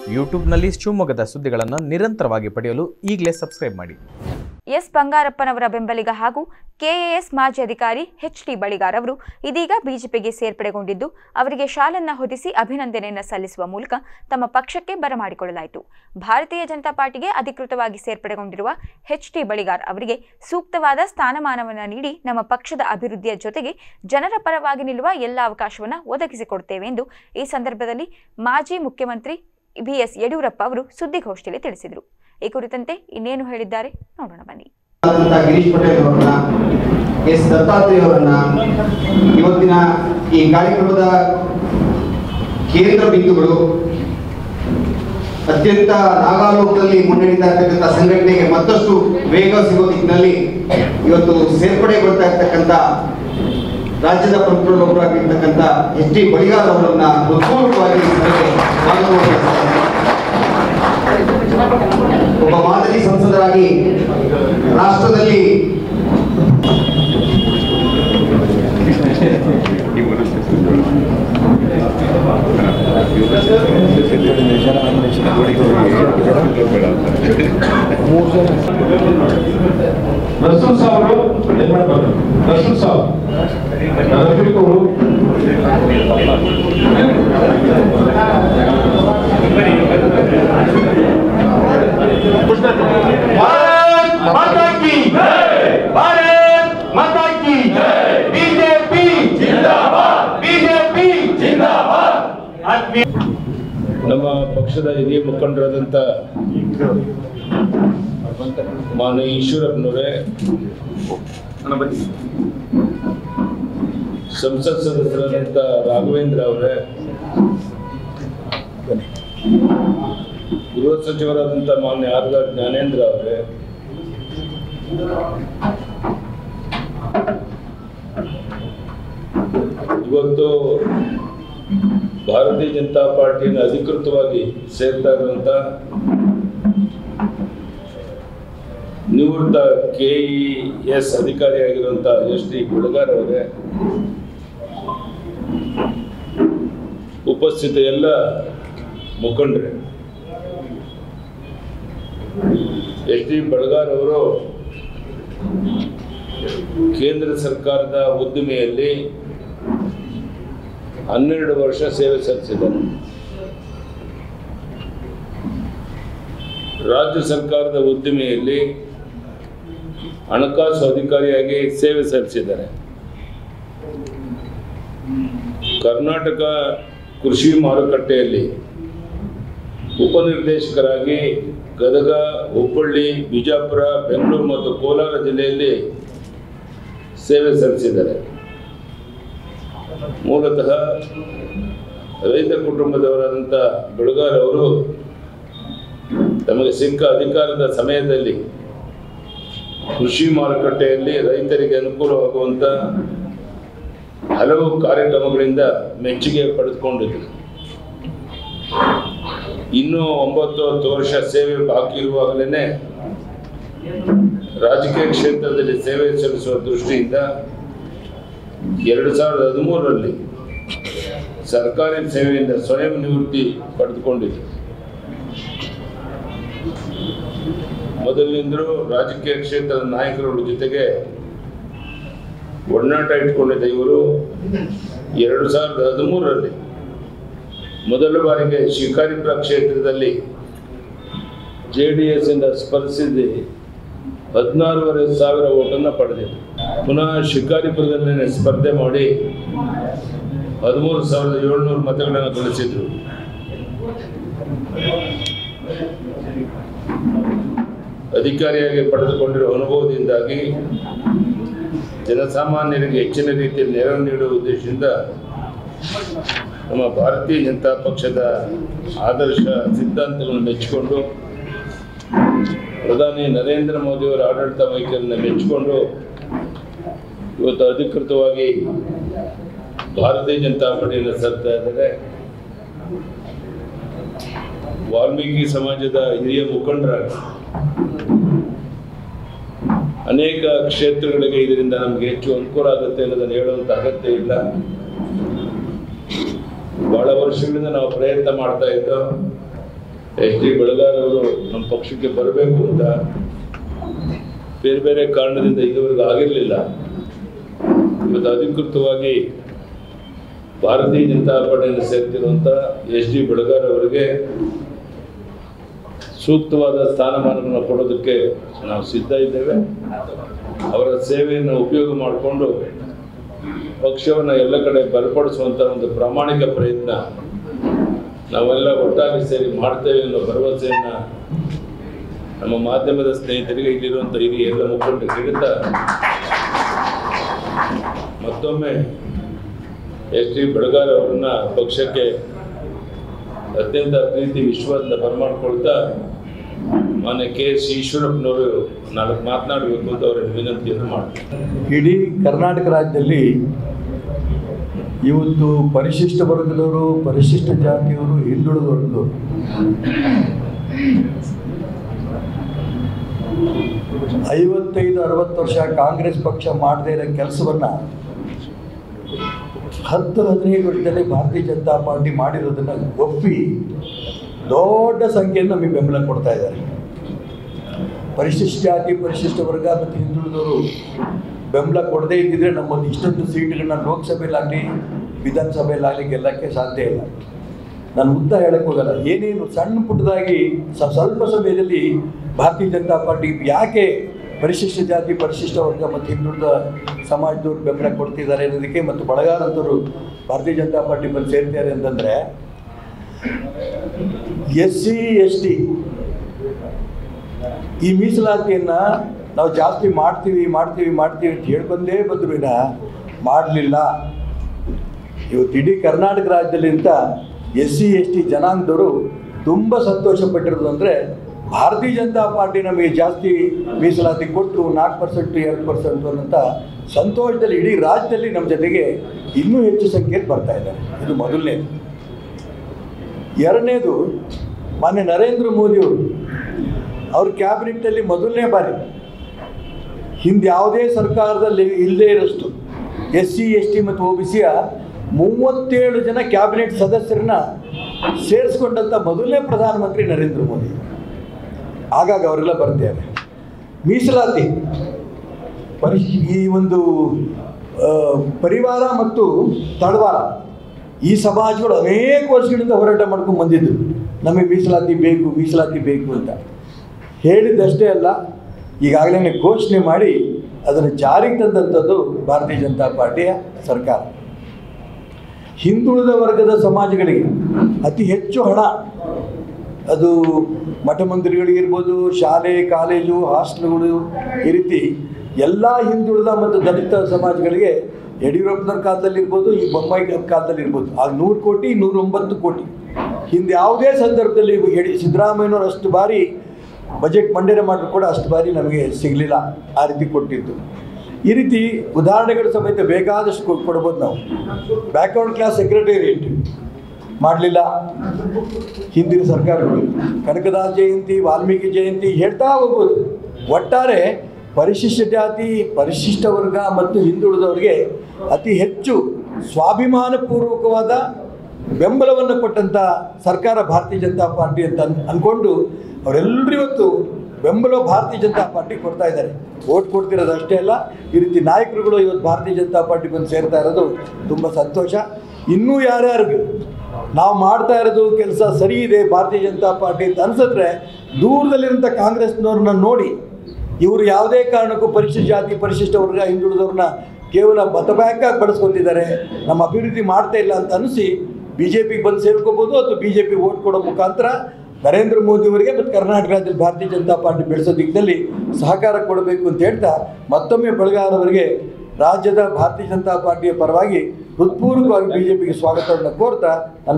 ಯೂಟ್ಯೂಬ್ನಲ್ಲಿ ಶಿವಮೊಗ್ಗದ ಸುದ್ದಿಗಳನ್ನು ನಿರಂತರವಾಗಿ ಪಡೆಯಲು ಈಗಲೇ ಸಬ್ಸ್ಕ್ರೈಬ್ ಮಾಡಿ ಎಸ್ ಬಂಗಾರಪ್ಪನವರ ಬೆಂಬಲಿಗ ಹಾಗೂ ಕೆಎಎಸ್ ಮಾಜಿ ಅಧಿಕಾರಿ ಎಚ್ ಟಿ ಬಳಿಗಾರ್ ಅವರು ಇದೀಗ ಬಿಜೆಪಿಗೆ ಸೇರ್ಪಡೆಗೊಂಡಿದ್ದು ಅವರಿಗೆ ಶಾಲನ್ನ ಹೊದಿಸಿ ಅಭಿನಂದನೆಯನ್ನು ಸಲ್ಲಿಸುವ ಮೂಲಕ ತಮ್ಮ ಪಕ್ಷಕ್ಕೆ ಬರಮಾಡಿಕೊಳ್ಳಲಾಯಿತು ಭಾರತೀಯ ಜನತಾ ಪಾರ್ಟಿಗೆ ಅಧಿಕೃತವಾಗಿ ಸೇರ್ಪಡೆಗೊಂಡಿರುವ ಎಚ್ ಟಿ ಬಳಿಗಾರ್ ಅವರಿಗೆ ಸೂಕ್ತವಾದ ಸ್ಥಾನಮಾನವನ್ನು ನೀಡಿ ನಮ್ಮ ಪಕ್ಷದ ಅಭಿವೃದ್ಧಿಯ ಜೊತೆಗೆ ಜನರ ಪರವಾಗಿ ನಿಲ್ಲುವ ಎಲ್ಲ ಅವಕಾಶವನ್ನು ಒದಗಿಸಿಕೊಡುತ್ತೇವೆ ಎಂದು ಈ ಸಂದರ್ಭದಲ್ಲಿ ಮಾಜಿ ಮುಖ್ಯಮಂತ್ರಿ ಬಿಎಸ್ ಯಡಿಯೂರಪ್ಪ ಅವರು ಸುದ್ದಿಗೋಷ್ಠಿಯಲ್ಲಿ ತಿಳಿಸಿದರು ಈ ಕುರಿತಂತೆ ಇನ್ನೇನು ಹೇಳಿದ್ದಾರೆ ನೋಡೋಣ ಬನ್ನಿ ಆದಂತ ಗಿರೀಶ್ ಪಟೇಲ್ ಅವರನ್ನ ಎಸ್ ದತ್ತಾತ್ರೇಯ ಅವರನ್ನ ಇವತ್ತಿನ ಈ ಕಾರ್ಯಕ್ರಮದ ಕೇಂದ್ರ ಬಿಂದುಗಳು ಅತ್ಯಂತ ನಾಗಾಲೋಕದಲ್ಲಿ ಮುನ್ನಡೀತಾ ಇರ್ತಕ್ಕಂಥ ಸಂಘಟನೆಗೆ ಮತ್ತಷ್ಟು ವೇಗ ಸಿಗೋ ದಿಕ್ಕಿನಲ್ಲಿ ಇವತ್ತು ಸೇರ್ಪಡೆಗೊಳ್ತಾ ಇರ್ತಕ್ಕಂಥ ರಾಜ್ಯದ ಪ್ರಮುಖರೊಬ್ಬರಾಗಿರ್ತಕ್ಕಂಥ ಎಚ್ ಡಿ ಬಳಿಗಾರ್ ಅವರನ್ನ ಹೃತ್ಪೂರ್ವಕವಾಗಿ ಸಭೆಗೆ ಸ್ವಾಗತ ಬಯಸ್ತಾ ಒಬ್ಬ ಮಾದರಿ ಸಂಸದರಾಗಿ ರಾಷ್ಟ್ರದಲ್ಲಿ ರಸೂಲ್ ಸಾಹೇಬರು ಏನ್ ಮಾಡ್ತಾರೆ ರಸೂಲ್ ಸಾಹೇಬ್ ರಫೀಕ್ ಅವರು भारत माता की भारत माता की बीजेपी जिंदाबाद बीजेपी जिंदाबाद ನಮ್ಮ ಪಕ್ಷದ ಹಿರಿಯ ಮುಖಂಡರಾದಂಥ ಮಾನ್ಯ ಈಶ್ವರಪ್ಪನವರೇ ಸಂಸತ್ ಸದಸ್ಯರಾದಂಥ ರಾಘವೇಂದ್ರ ಅವರೇ ಗೃಹ ಸಚಿವರಾದಂಥ ಮಾನ್ಯ ಆರ್ ಆರ್ ಜ್ಞಾನೇಂದ್ರ ಅವರೇ ಇವತ್ತು ಭಾರತೀಯ ಜನತಾ ಪಾರ್ಟಿಯನ್ನು ಅಧಿಕೃತವಾಗಿ ಸೇರ್ತಾ ಇರುವಂತ ನಿವೃತ್ತ ಕೆ ಇ ಎಸ್ ಅಧಿಕಾರಿಯಾಗಿರುವಂತ ಎಸ್ ಟಿ ಗುಳಗಾರ್ ಅವರೇ ಉಪಸ್ಥಿತ ಎಲ್ಲ ಮುಖಂಡರೇ ಎಸ್ ಡಿ ಬಳಗಾರ್ ಅವರು ಕೇಂದ್ರ ಸರ್ಕಾರದ ಉದ್ದಿಮೆಯಲ್ಲಿ ಹನ್ನೆರಡು ವರ್ಷ ಸೇವೆ ಸಲ್ಲಿಸಿದ್ದಾರೆ ರಾಜ್ಯ ಸರ್ಕಾರದ ಉದ್ದಿಮೆಯಲ್ಲಿ ಹಣಕಾಸು ಅಧಿಕಾರಿಯಾಗಿ ಸೇವೆ ಸಲ್ಲಿಸಿದ್ದಾರೆ ಕರ್ನಾಟಕ ಕೃಷಿ ಮಾರುಕಟ್ಟೆಯಲ್ಲಿ ಉಪನಿರ್ದೇಶಕರಾಗಿ ಗದಗ ಹುಬ್ಬಳ್ಳಿ ಬಿಜಾಪುರ ಬೆಂಗಳೂರು ಮತ್ತು ಕೋಲಾರ ಜಿಲ್ಲೆಯಲ್ಲಿ ಸೇವೆ ಸಲ್ಲಿಸಿದ್ದಾರೆ ಮೂಲತಃ ರೈತ ಕುಟುಂಬದವರಾದಂಥ ಬೆಳಗಾರ್ ಅವರು ತಮಗೆ ಸಿಕ್ಕ ಅಧಿಕಾರದ ಸಮಯದಲ್ಲಿ ಕೃಷಿ ಮಾರುಕಟ್ಟೆಯಲ್ಲಿ ರೈತರಿಗೆ ಅನುಕೂಲವಾಗುವಂಥ ಹಲವು ಕಾರ್ಯಕ್ರಮಗಳಿಂದ ಮೆಚ್ಚುಗೆ ಪಡೆದುಕೊಂಡಿದ್ದರು ಇನ್ನೂ ಒಂಬತ್ತು ಹತ್ತು ವರ್ಷ ಸೇವೆ ಬಾಕಿ ಇರುವಾಗಲೇ ರಾಜಕೀಯ ಕ್ಷೇತ್ರದಲ್ಲಿ ಸೇವೆ ಸಲ್ಲಿಸುವ ದೃಷ್ಟಿಯಿಂದ ಎರಡು ಸಾವಿರದ ಹದಿಮೂರರಲ್ಲಿ ಸರ್ಕಾರಿ ಸೇವೆಯಿಂದ ಸ್ವಯಂ ನಿವೃತ್ತಿ ಪಡೆದುಕೊಂಡಿದೆ ಮೊದಲಿನಿಂದಲೂ ರಾಜಕೀಯ ಕ್ಷೇತ್ರದ ನಾಯಕರುಗಳ ಜೊತೆಗೆ ಒಡನಾಟ ಇಟ್ಕೊಂಡಿದ್ದ ಇವರು ಎರಡು ಸಾವಿರದ ಹದಿಮೂರರಲ್ಲಿ ಮೊದಲ ಬಾರಿಗೆ ಶಿಕಾರಿಪುರ ಕ್ಷೇತ್ರದಲ್ಲಿ ಜೆ ಡಿ ಎಸ್ ಇಂದ ಸ್ಪರ್ಧಿಸಿ ಹದಿನಾರೂವರೆ ಸಾವಿರ ಓಟನ್ನು ಪಡೆದಿದೆ ಪುನಃ ಶಿಕಾರಿಪುರದಲ್ಲೇ ಸ್ಪರ್ಧೆ ಮಾಡಿ ಹದಿಮೂರು ಸಾವಿರದ ಏಳ್ನೂರು ಮತಗಳನ್ನು ಗಳಿಸಿದ್ರು ಅಧಿಕಾರಿಯಾಗಿ ಪಡೆದುಕೊಂಡಿರುವ ಅನುಭವದಿಂದಾಗಿ ಜನಸಾಮಾನ್ಯರಿಗೆ ಹೆಚ್ಚಿನ ರೀತಿಯಲ್ಲಿ ನೆರವು ನೀಡುವ ಉದ್ದೇಶದಿಂದ ನಮ್ಮ ಭಾರತೀಯ ಜನತಾ ಪಕ್ಷದ ಆದರ್ಶ ಸಿದ್ಧಾಂತಗಳನ್ನು ಮೆಚ್ಚಿಕೊಂಡು ಪ್ರಧಾನಿ ನರೇಂದ್ರ ಮೋದಿಯವರ ಆಡಳಿತ ವೈಖರಿಯನ್ನು ಮೆಚ್ಚಿಕೊಂಡು ಇವತ್ತು ಅಧಿಕೃತವಾಗಿ ಭಾರತೀಯ ಜನತಾ ಪಾರ್ಟಿಯನ್ನು ಸೇರ್ತಾ ಇದ್ದಾರೆ ವಾಲ್ಮೀಕಿ ಸಮಾಜದ ಹಿರಿಯ ಮುಖಂಡರಾಗಿ ಅನೇಕ ಕ್ಷೇತ್ರಗಳಿಗೆ ಇದರಿಂದ ನಮಗೆ ಹೆಚ್ಚು ಅನುಕೂಲ ಆಗುತ್ತೆ ಅನ್ನೋದನ್ನು ಹೇಳುವಂತ ಅಗತ್ಯ ಇಲ್ಲ ಬಹಳ ವರ್ಷಗಳಿಂದ ನಾವು ಪ್ರಯತ್ನ ಮಾಡ್ತಾ ಇದ್ದೋ ಎಚ್ ಡಿ ಬೆಳಗಾರ್ ಅವರು ನಮ್ಮ ಪಕ್ಷಕ್ಕೆ ಬರಬೇಕು ಅಂತ ಬೇರೆ ಬೇರೆ ಕಾರಣದಿಂದ ಇದುವರೆಗೂ ಆಗಿರಲಿಲ್ಲ ಇವತ್ತು ಅಧಿಕೃತವಾಗಿ ಭಾರತೀಯ ಜನತಾ ಪಾರ್ಟಿಯನ್ನು ಸೇರ್ತಿರುವಂಥ ಎಚ್ ಡಿ ಬೆಳಗಾರ್ ಅವರಿಗೆ ಸೂಕ್ತವಾದ ಸ್ಥಾನಮಾನವನ್ನು ಕೊಡೋದಕ್ಕೆ ನಾವು ಸಿದ್ಧ ಇದ್ದೇವೆ ಅವರ ಸೇವೆಯನ್ನು ಉಪಯೋಗ ಮಾಡಿಕೊಂಡು ಪಕ್ಷವನ್ನು ಎಲ್ಲ ಕಡೆ ಬಲಪಡಿಸುವಂಥ ಒಂದು ಪ್ರಾಮಾಣಿಕ ಪ್ರಯತ್ನ ನಾವೆಲ್ಲ ಒಟ್ಟಾಗಿ ಸೇರಿ ಮಾಡ್ತೇವೆ ಅನ್ನೋ ಭರವಸೆಯನ್ನು ನಮ್ಮ ಮಾಧ್ಯಮದ ಸ್ನೇಹಿತರಿಗೆ ಇಲ್ಲಿರುವಂಥ ಹಿರಿಯ ಎಲ್ಲ ಮುಖಂಡರು ಹೇಳ್ತಾ ಮತ್ತೊಮ್ಮೆ ಎಸ್ ಟಿ ಬೆಳಗಾರ್ ಅವರನ್ನ ಪಕ್ಷಕ್ಕೆ ಅತ್ಯಂತ ಪ್ರೀತಿ ವಿಶ್ವಾಸದಿಂದ ಬರಮಾಡ್ಕೊಳ್ತಾ ಮಾನ್ಯ ಕೆ ಎಸ್ ಈಶ್ವರಪ್ಪನವರು ನಾಲ್ಕು ಮಾತನಾಡಬೇಕು ಅಂತ ಅವರ ವಿನಂತಿಯನ್ನು ಮಾಡ್ತಾರೆ ಇಡೀ ಕರ್ನಾಟಕ ರಾಜ್ಯದಲ್ಲಿ ಇವತ್ತು ಪರಿಶಿಷ್ಟ ವರ್ಗದವರು ಪರಿಶಿಷ್ಟ ಜಾತಿಯವರು ಹಿಂದುಳಿದ ವರ್ಗದವರು ಐವತ್ತೈದು ಅರವತ್ತು ವರ್ಷ ಕಾಂಗ್ರೆಸ್ ಪಕ್ಷ ಮಾಡದೇ ಇರೋ ಕೆಲಸವನ್ನ ಹತ್ತು ಹದಿನೈದು ವರ್ಷದಲ್ಲಿ ಭಾರತೀಯ ಜನತಾ ಪಾರ್ಟಿ ಮಾಡಿರೋದನ್ನ ಒಪ್ಪಿ ದೊಡ್ಡ ಸಂಖ್ಯೆಯನ್ನು ನಮಗೆ ಬೆಂಬಲ ಕೊಡ್ತಾ ಇದ್ದಾರೆ ಪರಿಶಿಷ್ಟ ಜಾತಿ ಪರಿಶಿಷ್ಟ ವರ್ಗ ಮತ್ತು ಹಿಂದುಳಿದವರು ಬೆಂಬಲ ಕೊಡದೇ ಇದ್ದಿದ್ರೆ ನಮ್ಮೊಂದು ಇಷ್ಟೊಂದು ಸೀಟ್ಗಳನ್ನ ಲೋಕಸಭೆಯಲ್ಲಾಗಲಿ ವಿಧಾನಸಭೆಯಲ್ಲಾಗಲಿ ಗೆಲ್ಲಕ್ಕೆ ಸಾಧ್ಯ ಇಲ್ಲ ನಾನು ಉದ್ದ ಹೇಳಕ್ಕೆ ಹೋಗಲ್ಲ ಏನೇನು ಸಣ್ಣ ಪುಟ್ಟದಾಗಿ ಸ- ಸ್ವಲ್ಪ ಸಮಯದಲ್ಲಿ ಭಾರತೀಯ ಜನತಾ ಪಾರ್ಟಿ ಯಾಕೆ ಪರಿಶಿಷ್ಟ ಜಾತಿ ಪರಿಶಿಷ್ಟ ವರ್ಗ ಮತ್ತು ಹಿಂದುಳಿದ ಸಮಾಜದವ್ರು ಬೆಂಬಲ ಕೊಡ್ತಿದ್ದಾರೆ ಅನ್ನೋದಕ್ಕೆ ಮತ್ತು ಬಳಗಾರಂತವರು ಭಾರತೀಯ ಜನತಾ ಪಾರ್ಟಿ ಬಂದು ಸೇರ್ತಾರೆ ಅಂತಂದರೆ ಎಸ್ ಸಿ ಎಸ್ ಟಿ ಈ ಮೀಸಲಾತಿಯನ್ನು ನಾವು ಜಾಸ್ತಿ ಮಾಡ್ತೀವಿ ಮಾಡ್ತೀವಿ ಮಾಡ್ತೀವಿ ಅಂತ ಹೇಳ್ಕೊಂಡೇ ಬಂದ್ರು ವಿನ ಮಾಡಲಿಲ್ಲ ಇವತ್ತು ಇಡೀ ಕರ್ನಾಟಕ ರಾಜ್ಯದಲ್ಲಿಂತ ಎಸ್ ಸಿ ಎಸ್ ಟಿ ಜನಾಂಗದವರು ತುಂಬ ಸಂತೋಷ ಪಟ್ಟಿರೋದು ಅಂದರೆ ಭಾರತೀಯ ಜನತಾ ಪಾರ್ಟಿ ನಮಗೆ ಜಾಸ್ತಿ ಮೀಸಲಾತಿ ಕೊಟ್ಟರು ನಾಲ್ಕು ಪರ್ಸೆಂಟ್ ಎರಡು ಪರ್ಸೆಂಟ್ ಅನ್ನೋಂಥ ಸಂತೋಷದಲ್ಲಿ ಇಡೀ ರಾಜ್ಯದಲ್ಲಿ ನಮ್ಮ ಜೊತೆಗೆ ಇನ್ನೂ ಹೆಚ್ಚು ಸಂಖ್ಯೆಯಲ್ಲಿ ಬರ್ತಾ ಇದ್ದಾರೆ ಇದು ಮೊದಲನೇದು ಎರಡನೇದು ಮಾನ್ಯ ನರೇಂದ್ರ ಮೋದಿಯವರು ಅವ್ರ ಕ್ಯಾಬಿನೆಟ್ಟಲ್ಲಿ ಮೊದಲನೇ ಬಾರಿ ಹಿಂದೆ ಯಾವುದೇ ಸರ್ಕಾರದಲ್ಲಿ ಇಲ್ಲದೇ ಇರೋಷ್ಟು ಎಸ್ ಸಿ ಎಸ್ ಟಿ ಮತ್ತು ಒ ಬಿ ಸಿಯ ಮೂವತ್ತೇಳು ಜನ ಕ್ಯಾಬಿನೆಟ್ ಸದಸ್ಯರನ್ನ ಸೇರಿಸ್ಕೊಂಡಂಥ ಮೊದಲನೇ ಪ್ರಧಾನಮಂತ್ರಿ ನರೇಂದ್ರ ಮೋದಿ ಆಗಾಗ ಅವರೆಲ್ಲ ಬರ್ತಾರೆ ಮೀಸಲಾತಿ ಪರಿ ಈ ಒಂದು ಆ, ಪರಿವಾರ ಮತ್ತು ತಳವಾರ ಈ ಸಮಾಜಗಳು ಅನೇಕ ವರ್ಷಗಳಿಂದ ಹೋರಾಟ ಮಾಡ್ಕೊಂಡು ಬಂದಿದ್ದು ನಮಗೆ ಮೀಸಲಾತಿ ಬೇಕು ಮೀಸಲಾತಿ ಬೇಕು ಅಂತ ಹೇಳಿದ್ದಷ್ಟೇ ಅಲ್ಲ ಈಗಾಗಲೇ ಘೋಷಣೆ ಮಾಡಿ ಅದನ್ನು ಜಾರಿಗೆ ತಂದಂಥದ್ದು ಭಾರತೀಯ ಜನತಾ ಪಾರ್ಟಿಯ ಸರ್ಕಾರ ಹಿಂದುಳಿದ ವರ್ಗದ ಸಮಾಜಗಳಿಗೆ ಅತಿ ಹೆಚ್ಚು ಹಣ ಅದು ಮಠ ಮಂದಿರಗಳಿಗಿರ್ಬೋದು ಶಾಲೆ ಕಾಲೇಜು ಹಾಸ್ಟೆಲ್ಗಳು ಈ ರೀತಿ ಎಲ್ಲ ಹಿಂದುಳಿದ ಮತ್ತು ದಲಿತ ಸಮಾಜಗಳಿಗೆ ಯಡಿಯೂರಪ್ಪನವ್ರ ಕಾಲದಲ್ಲಿರ್ಬೋದು ಈ ಬೊಮ್ಮಾಯಿ ಕಾಲದಲ್ಲಿರ್ಬೋದು ಆಗ ನೂರು ಕೋಟಿ ನೂರೊಂಬತ್ತು ಕೋಟಿ ಹಿಂದೆ ಯಾವುದೇ ಸಂದರ್ಭದಲ್ಲಿ ಯಡಿ ಸಿದ್ದರಾಮಯ್ಯನವರು ಅಷ್ಟು ಬಾರಿ ಬಜೆಟ್ ಮಂಡನೆ ಮಾಡಿದ್ರು ಕೂಡ ಅಷ್ಟು ಬಾರಿ ನಮಗೆ ಸಿಗಲಿಲ್ಲ ಆ ರೀತಿ ಕೊಟ್ಟಿದ್ದು ಈ ರೀತಿ ಉದಾಹರಣೆಗಳ ಸಮೇತ ಬೇಕಾದಷ್ಟು ಕೊ- ಕೊಡ್ಬೋದು ನಾವು ಬ್ಯಾಕ್ವರ್ಡ್ ಕ್ಲಾಸ್ ಸೆಕ್ರೆಟೇರಿಯೇಟ್ ಮಾಡಲಿಲ್ಲ ಹಿಂದಿನ ಸರ್ಕಾರಗಳು ಕನಕದಾಸ ಜಯಂತಿ ವಾಲ್ಮೀಕಿ ಜಯಂತಿ ಹೇಳ್ತಾ ಹೋಗ್ಬೋದು ಒಟ್ಟಾರೆ ಪರಿಶಿಷ್ಟ ಜಾತಿ ಪರಿಶಿಷ್ಟ ವರ್ಗ ಮತ್ತು ಹಿಂದುಳಿದವರಿಗೆ ಅತಿ ಹೆಚ್ಚು ಸ್ವಾಭಿಮಾನಪೂರ್ವಕವಾದ ಬೆಂಬಲವನ್ನು ಕೊಟ್ಟಂಥ ಸರ್ಕಾರ ಭಾರತೀಯ ಜನತಾ ಪಾರ್ಟಿ ಅಂತ ಅನ್ ಅಂದ್ಕೊಂಡು ಅವರೆಲ್ಲರೂ ಇವತ್ತು ಬೆಂಬಲ ಭಾರತೀಯ ಜನತಾ ಪಾರ್ಟಿ ಕೊಡ್ತಾ ಇದ್ದಾರೆ ಓಟ್ ಕೊಡ್ತಿರೋದು ಅಷ್ಟೇ ಅಲ್ಲ ಈ ರೀತಿ ನಾಯಕರುಗಳು ಇವತ್ತು ಭಾರತೀಯ ಜನತಾ ಪಾರ್ಟಿ ಬಂದು ಸೇರ್ತಾ ಇರೋದು ತುಂಬ ಸಂತೋಷ ಇನ್ನೂ ಯಾರ್ಯಾರಿಗೂ ನಾವು ಮಾಡ್ತಾ ಇರೋದು ಕೆಲಸ ಸರಿ ಇದೆ ಭಾರತೀಯ ಜನತಾ ಪಾರ್ಟಿ ಅಂತ ಅನ್ಸಿದ್ರೆ ದೂರದಲ್ಲಿರೋಂಥ ಕಾಂಗ್ರೆಸ್ನವ್ರನ್ನ ನೋಡಿ ಇವರು ಯಾವುದೇ ಕಾರಣಕ್ಕೂ ಪರಿಶಿಷ್ಟ ಜಾತಿ ಪರಿಶಿಷ್ಟ ವರ್ಗ ಹಿಂದುಳಿದವ್ರನ್ನ ಕೇವಲ ಮತ ಬ್ಯಾಂಕಾಗಿ ಬಳಸ್ಕೊತಿದ್ದಾರೆ ನಮ್ಮ ಅಭಿವೃದ್ಧಿ ಮಾಡ್ತಾ ಇಲ್ಲ ಅಂತ ಅನಿಸಿ ಬಿ ಜೆ ಪಿಗೆ ಬಂದು ಸೇರ್ಕೋಬೋದು ಅಥವಾ ಬಿ ಜೆ ಪಿ ಓಟ್ ಕೊಡೋ ಮುಖಾಂತರ ನರೇಂದ್ರ ಮೋದಿ ಅವರಿಗೆ ಮತ್ತು ಕರ್ನಾಟಕ ರಾಜ್ಯದಲ್ಲಿ ಭಾರತೀಯ ಜನತಾ ಪಾರ್ಟಿ ಬೆಳೆಸೋ ದಿಕ್ಕದಲ್ಲಿ ಸಹಕಾರ ಕೊಡಬೇಕು ಅಂತ ಹೇಳ್ತಾ ಮತ್ತೊಮ್ಮೆ ಬೆಳಗಾರವರಿಗೆ ರಾಜ್ಯದ ಭಾರತೀಯ ಜನತಾ ಪಾರ್ಟಿಯ ಪರವಾಗಿ ಹೃತ್ಪೂರ್ವಕವಾಗಿ ಬಿ ಜೆ ಪಿಗೆ ಸ್ವಾಗತವನ್ನು ಕೋರ್ತಾ ನನ್ನ